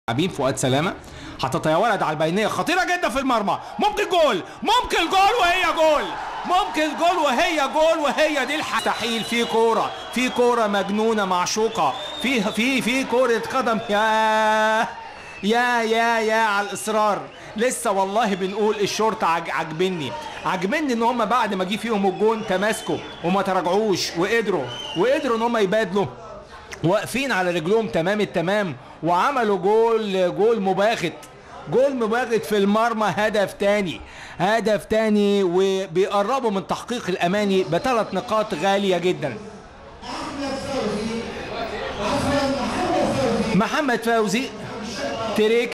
لاعبين فؤاد سلامه حطتها يا ولد على البينيه خطيره جدا في المرمى ممكن جول ممكن جول وهي جول ممكن جول وهي جول وهي دي الح- مستحيل في كوره في كوره مجنونه معشوقه في في في كوره قدم يا يا يا يا على الاصرار لسه والله بنقول الشورت عج عجبني عجبني ان هم بعد ما جه فيهم الجون تماسكوا وما تراجعوش وقدروا وقدروا ان هم يبادلوا واقفين على رجلهم تمام التمام وعملوا جول جول مباغت جول مباغت في المرمى هدف تاني هدف تاني وبيقربوا من تحقيق الاماني بثلاث نقاط غاليه جدا محمد فوزي تريك